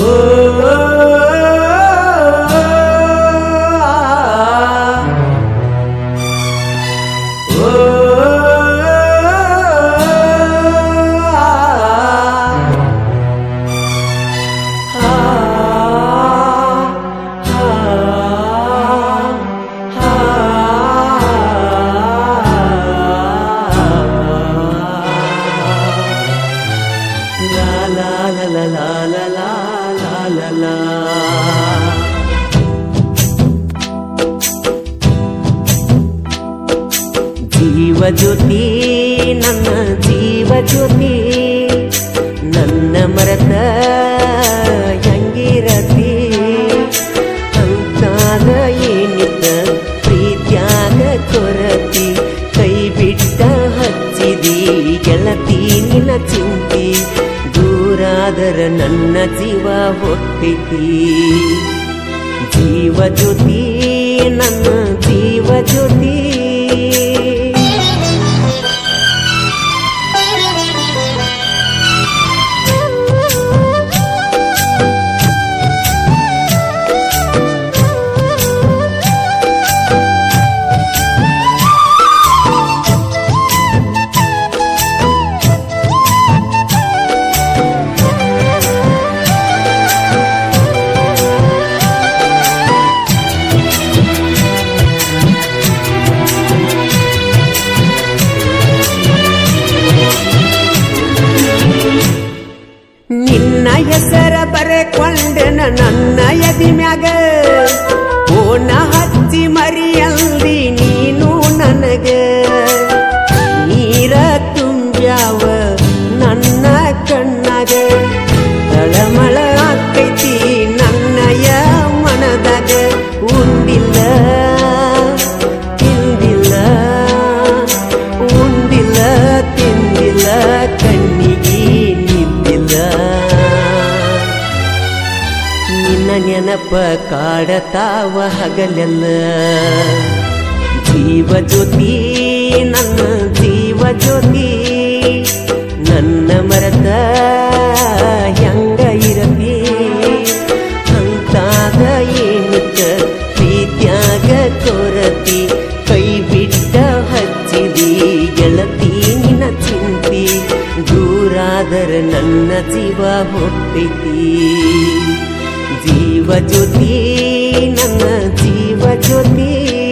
La la la la la la la la la la ಜೀವ ಜ್ಯೋತಿ ನನ್ನ ಜೀವ ಜ್ಯೋತಿ ನನ್ನ ಮರತ ಹೆಂಗಿರತಿ ಅಂತಾದ ಏನಿದ್ದ ಪ್ರೀತ್ಯಾಗ ಕೊರತಿ ಕೈ ಬಿಟ್ಟ ಹಚ್ಚಿದಿ ಗೆಳತಿ ನಿನ್ನ ಚಿಂತಿ ದೂರಾದರ ನನ್ನ ಜೀವ ಹೊತ್ತೈತಿ ಜೀವ ಜ್ಯೋತಿ ನನ್ನ ಜೀವ ಜ್ಯೋತಿ ನಿನ್ನ ಹೆಸರ ಬರೆಕೊಂಡೆನ ನನ್ನ ಎದಿ ಮ್ಯಾಗ ಓನ ಹಚ್ಚಿ ಮರಿಯಲ್ದಿ ನೀನು ನನಗ ನೀರ ತುಂಬ್ಯಾವ ನನ್ನ ಕಣ್ಣಾಗ ತಳಮಳ ಆಕೈತಿ ನನ್ನಯ ಮನದಾಗ ಉಂಡಿಲ್ಲ ತಿಂದಿಲ್ಲ ಉಂಡಿಲ್ಲ ತಿಂದಿಲ್ಲ ಕಣ್ಣಿಗೆ ನಿಂದಿಲ್ಲ ನಿನ್ನ ನೆನಪ ಕಾಡತಾವ ಹಗಲೆಲ್ಲ ಜೀವ ಜ್ಯೋತಿ ನನ್ನ ಜೀವ ಜ್ಯೋತಿ ನನ್ನ ಮರತ ಹೆಂಗ ಇರತಿ ಅಂತಾದ ಏನಿತ್ತ ಪ್ರೀತ್ಯಾಗ ಕೊರತಿ ಕೈ ಬಿಟ್ಟ ಹಚ್ಚಿದಿ ಗೆಳತಿ ನಿನ್ನ ಚಿಂತಿ ದೂರಾದರ ನನ್ನ ಜೀವ ಹೊತ್ತೈತಿ ಜೀವ ಜ್ಯೋತಿ ನನ್ನ ಜೀವ ಜ್ಯೋತಿ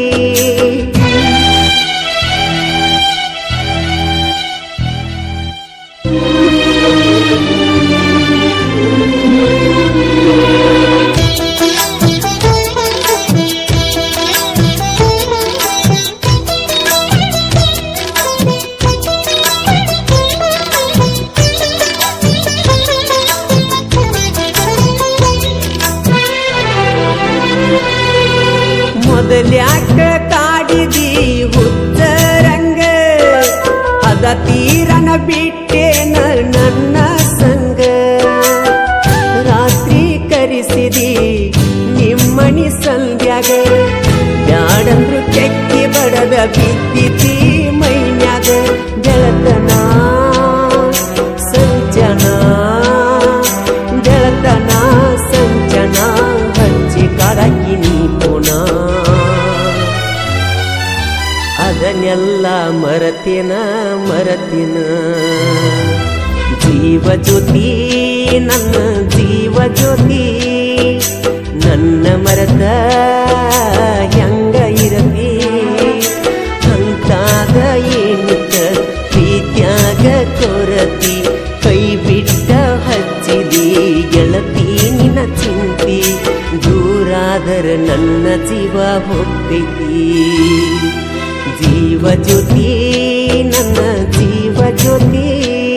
ಮೊದಲ್ಯಾಕ ಕಾಡಿದಿ ಹುಚ್ಚರಂಗ ಅದ ತೀರನ ಬಿಟ್ಟೇನ ನನ್ನ ಸಂಗ ರಾತ್ರಿ ಕರೆಸಿದಿ ನಿಮ್ಮಣಿ ಸಂಧ್ಯಾಗ ಬ್ಯಾಡಂದ್ರು ಕೆಕ್ಕಿ ಬಡದ ಬಿದ್ದಿತಿ ಮೈನ್ಯಾಗ ಗೆಳತನ ಸಂಜನ ಗೆಳತನ ಸಂಜನ ಹಚ್ಚಿ ಕಾಡಾಕಿ ನೀ ಪುನ ಅದನ್ನೆಲ್ಲ ಮರತಿನ ಮರತಿನ ಜೀವ ಜ್ಯೋತಿ ನನ್ನ ಜೀವ ಜ್ಯೋತಿ ನನ್ನ ಮರತ ಹೆಂಗ ಇರತಿ ಅಂತಾದ ಏನಿತ್ತ ಪ್ರೀತ್ಯಾಗ ಕೊರತಿ ಕೈ ಬಿಟ್ಟ ಹಚ್ಚಿದಿ ಗೆಳತಿ ನಿನ್ನ ಚಿಂತಿ ದೂರಾದರ ನನ್ನ ಜೀವ ಹೋಗ್ತೈತಿ ಜೀವ ಜ್ಯೋತಿ ನನ್ನ ಜೀವ ಜ್ಯೋತಿ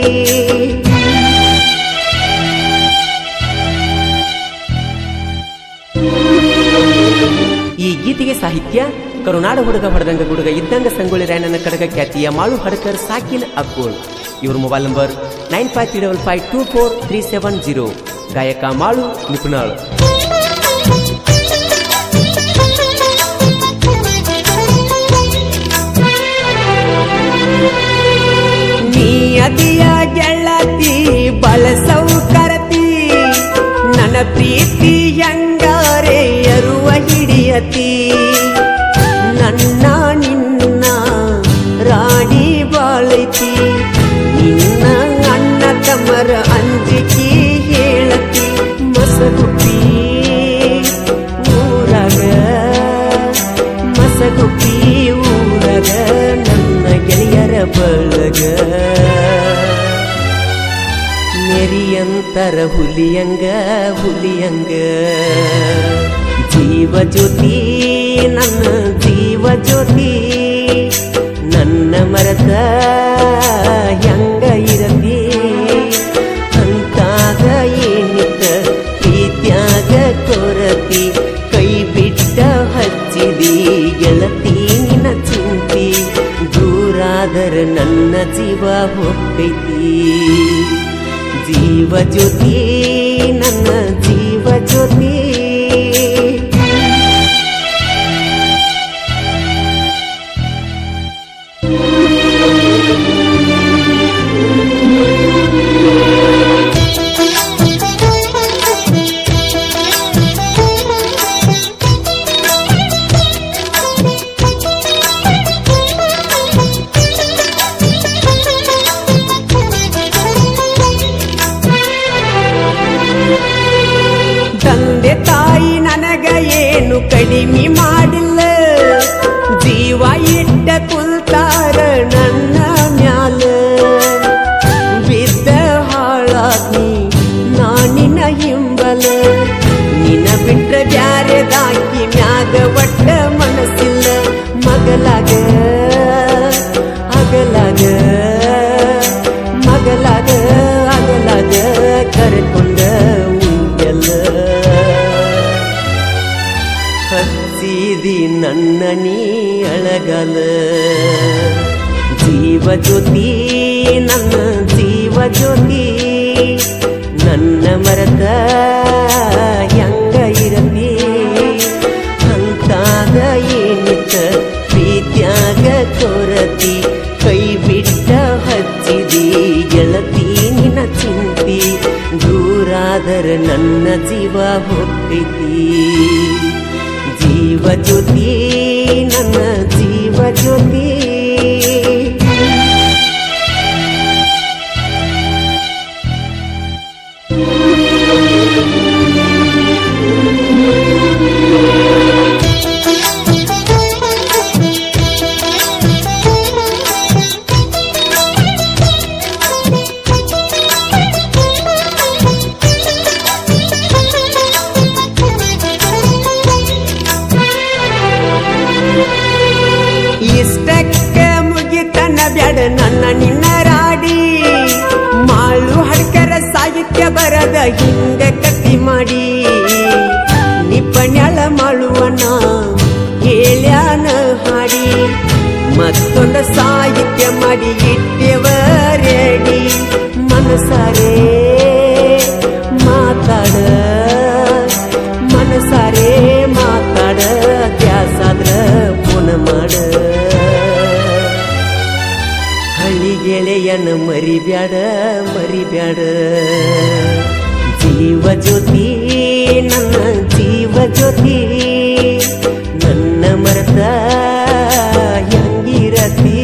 ಈ ಗೀತೆಗೆ ಸಾಹಿತ್ಯ ಕರುನಾಡ ಹುಡುಗ ಹೊಡೆದಂಗ ಗುಡುಗ ಇದ್ದಂಗ ಸಂಗೊಳ್ಳಿ ರಾಯಣ್ಣನ ಕಡಗ ಖ್ಯಾತಿಯ ಮಾಳು ಹಡಕರ್ ಸಾಕಿನ್ ಅಕ್ಕೋಳ್ ಇವ್ರ mobile number nine five three double five two four three seven zero ಗಾಯಕ ಮಾಳು ನಿಪುಣಾಳ್ ನೀ ಅತಿಯ ಗೆಳತಿ ಬಳಸವು ಕರತಿ ನನ್ನ ಪ್ರೀತಿ ಹೆಂಗಾರೆ ಅರುವ ಹಿಡಿಯತಿ ನನ್ನ ನಿನ್ನ ರಾಣಿ ಬಾಳೈತಿ ನಿನ್ನ ಅಣ್ಣ ತಮ್ಮರ ಅಂಜಿಕೆ ಹೇಳತಿ ಮಸಗುಪ್ಪಿ ಊರಾಗ ಮಸಗುಪ್ಪಿ ಊರಾಗ ನನ್ನ ಗೆಳೆಯರ ಬಳಗ ನೆರಿಯಂತರ ಹುಲಿಯಂಗ ಹುಲಿಯಂಗ ಜೀವ ಜ್ಯೋತಿ ನನ್ನ ಜೀವ ಜ್ಯೋತಿ ನನ್ನ ಮರತ ಹೆಂಗ ಇರತಿ ಅಂತಾಗ ಏನಿತ್ತ ಪ್ರೀತ್ಯಾಗ ಕೊರತಿ ಕೈ ಬಿಟ್ಟ ಹಚ್ಚಿದಿ ಗೆಳತಿ ನಿನ್ನ ಚಿಂತಿ ದೂರಾದರ ನನ್ನ ಜೀವ ಹೋಗ್ತೈತಿ ಜೀವ ಜ್ಯೋತಿ ನನ್ನ ಜೀವ ಜ್ಯೋತಿ ತಂದೆ ತಾಯಿ ನನಗ ಏನು ಕಡಿಮೆ ಮಾಡಿಲ್ಲ ಜೀವ ಇಟ್ಟ ಕುಲ್ತಾರ ನನ್ನ ಮ್ಯಾಲ ಬಿದ್ದ ಹಾಳಾಗ್ನಿ ನಾನಿನ ಹಿಂಬಲ ನಿನ್ನ ಬಿಟ್ಟ ಬ್ಯಾರೆದಾಕಿ ಮ್ಯಾಗ ಒಟ್ಟ ಮನಸ್ಸಿಲ್ಲ ಮಗಲಾಗ ಅಗಲಾಗ ಮಗಲಾಗ ಅಗಲಾಗ ಕರೆಕೊಂಡ ಉಂಡೆಲ್ಲ ಹಚ್ಚಿದಿ ನನ್ನ ನೀ ಅಳಗಲ ಜೀವ ಜ್ಯೋತಿ ನನ್ನ ಜೀವ ಜ್ಯೋತಿ ನನ್ನ ಮರತ ಹೆಂಗ ಇರತಿ ಅಂತಾಗ ಏನಿತ್ತ ಪ್ರೀತ್ಯಾಗ ಕೊರತಿ ಕೈ ಬಿಟ್ಟ ಹಚ್ಚಿದಿ ಗೆಳತಿ ನಿನ್ನ ಚಿಂತಿ ದೂರಾದರ ನನ್ನ ಜೀವ ಹೋಗ್ತೈತಿ ಜೀವ ಜ್ಯೋತಿ ನನ್ನ ಜೀವ ಜ್ಯೋತಿ ಇಷ್ಟಕ್ಕೆ ಮುಗಿತನ ಬ್ಯಾಡ ನನ್ನ ನಿನ್ನ ರಾಡಿ ಮಾಳು ಹಡ್ಕರ ಸಾಹಿತ್ಯ ಬರದ ಹಿಂಗ ಕಟ್ಟಿ ಮಾಡಿ ನಿಪ್ಪಣ್ಯಾಳ ಮಾಳುವನ ಹೇಳ್ಯಾನ ಹಾಡಿ ಮತ್ತೊಂದು ಸಾಹಿತ್ಯ ಮಾಡಿ ಇಟ್ಟೆವ ರೆಡಿ ಮನಸಾರೆ ಮಾತಾಡ ಮನಸಾರೆ ಮಾತಾಡ ದ್ಯಾಸಾದ್ರ ಪುನ ಮಾಡ ಹಳ್ಳಿ ಗೆಳೆಯನ ಮರಿಬ್ಯಾಡ ಮರಿಬ್ಯಾಡ ಜೀವ ಜ್ಯೋತಿ ನನ್ನ ಜೀವ ಜ್ಯೋತಿ ನನ್ನ ಮರತ ಹೆಂಗಿರತಿ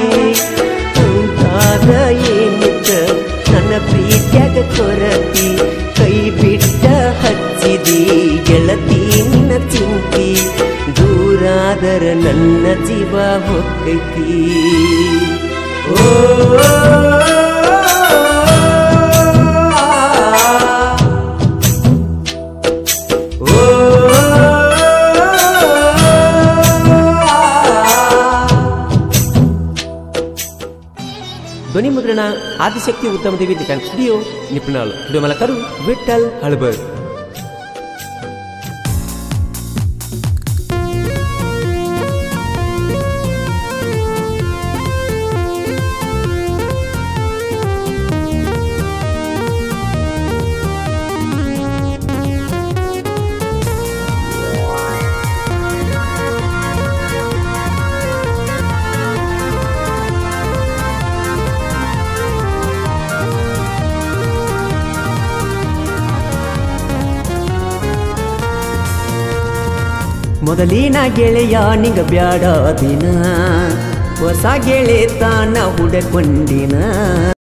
ಅಂತಾದ ಏನಿತ್ತ ನನ್ನ ಪ್ರೀತ್ಯಾಗ ಕೊರತಿ ಕೈ ಬಿಟ್ಟ ಹಚ್ಚಿದಿ ಗೆಳತಿ ನಿನ್ನ ಚಿಂತಿ ದೂರಾದರ ನನ್ನ ಜೀವ ಹೊಕ್ಕೈತಿ ಓ ಧ್ವನಿ ಮುದ್ರಣ ಆದಿಶಕ್ತಿ ಉತ್ತಮ ದೇವಿ Nikon studio Nipunal studio Malakaru Vithal Halabar ಮೊದಲಿನ ಗೆಳೆಯ ನಿಂಗ ಬ್ಯಾಡ ದಿನ ಹೊಸ ಗೆಳೆತನ ಹುಡಕೊಂಡಿನ